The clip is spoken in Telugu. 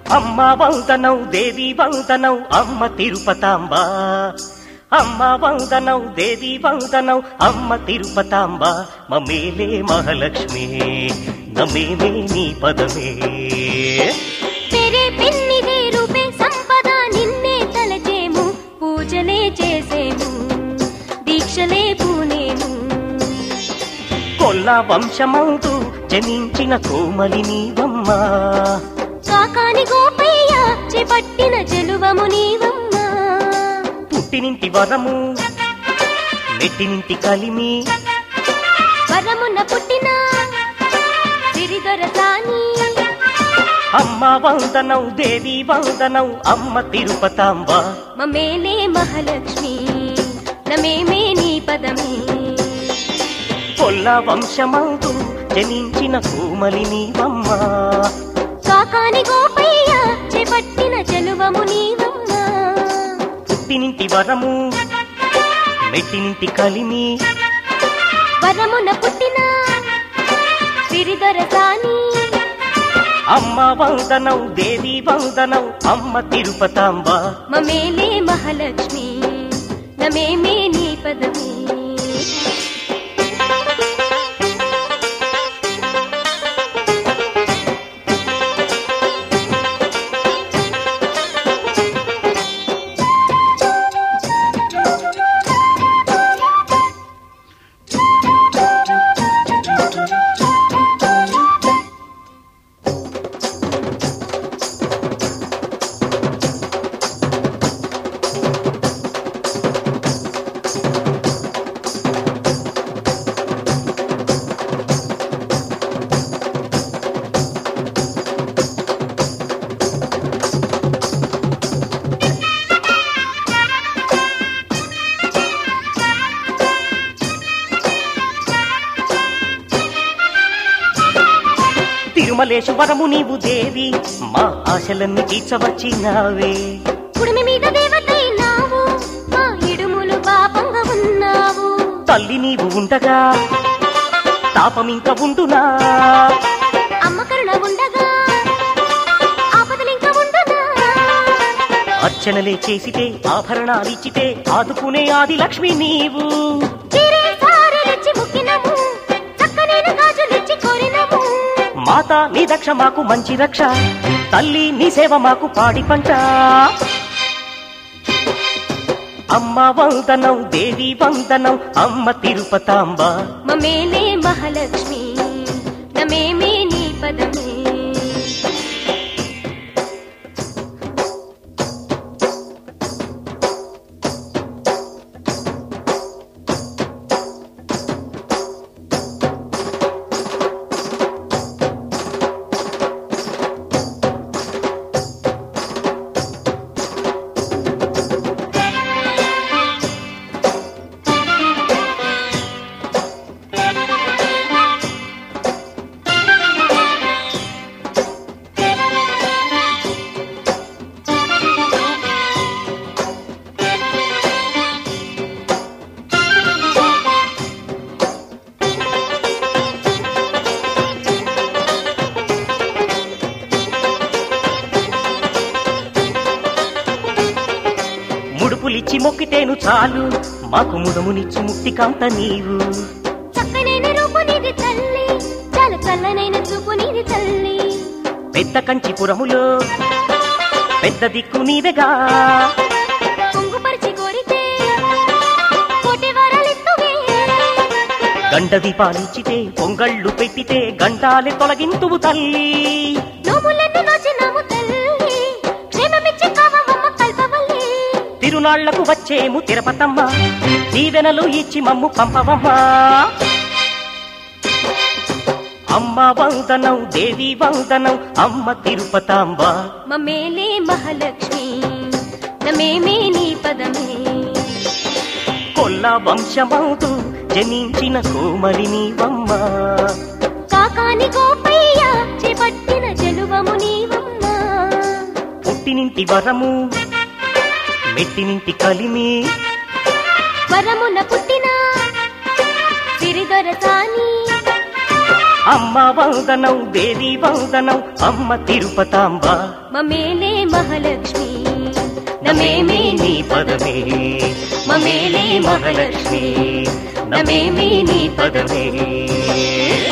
అమ్మ వందనౌ దేవి వందనౌ అమ్మ తిరుపతాంబ అమ్మ వందనౌ దేవి వందనౌ అమ్మ తిరుపతాంబ మమేలే మహాలక్ష్మి నమేలే నీ పదమే తెరే పెన్నిదే రూపే సంపద నిన్నే తలచేము పూజలే చేసేము దీక్షలే పూనేము కొల్ల వంశమందు జనించిన కోమలి నీవమ్మ కాకాని గోపయ్య చేపట్టిన చెలువము నీవమ్మ పుట్టినింటి వరము మెట్టినింటి కలిమి వరమున పుట్టిన సిరిదొరసాని అమ్మ వందనౌ దేవి వందనౌ అమ్మ తిరుపతాంబ మమేలే మహాలక్ష్మి నమేమే నీ పదమే కొల్ల వంశమందు జనించిన కోమలి నీవమ్మ కాకాని గోపయ్య చేపట్టిన చెలువము నీవమ్మ పుట్టినింటి వరము మెట్టినింటి కలిమి వరమున పుట్టిన సిరిదొరసాని అమ్మ వందనౌ దేవి వందనౌ అమ్మ తిరుపతాంబ మమేలే మహాలక్ష్మి నమేమే నీ పదమే తిరుమలేశ్వరము నీవు దేవి మా ఆశలన్నీ తీర్చవచ్చినావే కుడిమి మీద దేవతైనావు మా ఇడుములు పాపంగా ఉన్నావు తల్లి నీవు ఉండగా తాపమింక ఉండునా అమ్మ కరుణ ఉండగా ఆపదలింక ఉండునా అర్చనలే చేసితే ఆభరణాలిచ్చితే ఆదుకునే ఆది లక్ష్మి నీవు చీరే సారెలిచ్చి ముక్కినము చక్కనైన గాజులిచ్చి కోరినము మాత నీ దక్ష మాకు మంచి రక్ష తల్లి నీ సేవ మాకు పాడి పంట అమ్మ వందనం దేవి వందనం అమ్మ తిరుపతాంబ మమేలే మహాలక్ష్మి నమేమే నీ పదమే ముడుపులిచ్చి మొక్కితేను చాలు మాకు ముదమునిచ్చు ముక్తి కాంత నీవు చక్కనైన రూపు నీది తల్లి చాలా చల్లనైన చూపు నీది తల్లి పెద్ద కంచిపురములో పెద్ద దిక్కు నీవెగా పొంగుపరిచి కోరితే కోటి వరాలిత్తువే గండ దీపాలిచ్చితే పొంగళ్ళు పెట్టితే గంటాలే తొలగింతువు తల్లి నోములెన్ను నోచినాము తల్లి క్షేమమిచ్చి కావమ్మ కల్పవల్లి తిరునాళ్లకు వచ్చేము తిరుపతమ్మ దీవెనలు ఇచ్చి మమ్ము పంపవమ్మా అమ్మ వందనం దేవి వందనం అమ్మ తిరుపతాంబ మమేలే మహాలక్ష్మి నమేమే నీ పదమే కొల్ల వంశమౌదు జనించిన కోమలి నీవమ్మ కాకాని గోపయ్య చేపట్టిన చెలువము నీవమ్మ పుట్టినింటి వరము మెట్టినింటి కలిమి వరమున పుట్టిన సిరిదొరసాని అమ్మ వందనం దేవి వందనం అమ్మ తిరుపతాంబ మమేలే మహాలక్ష్మి నమేమి నీ పదమే మమేలే మహాలక్ష్మి నమేమి నీ పదమే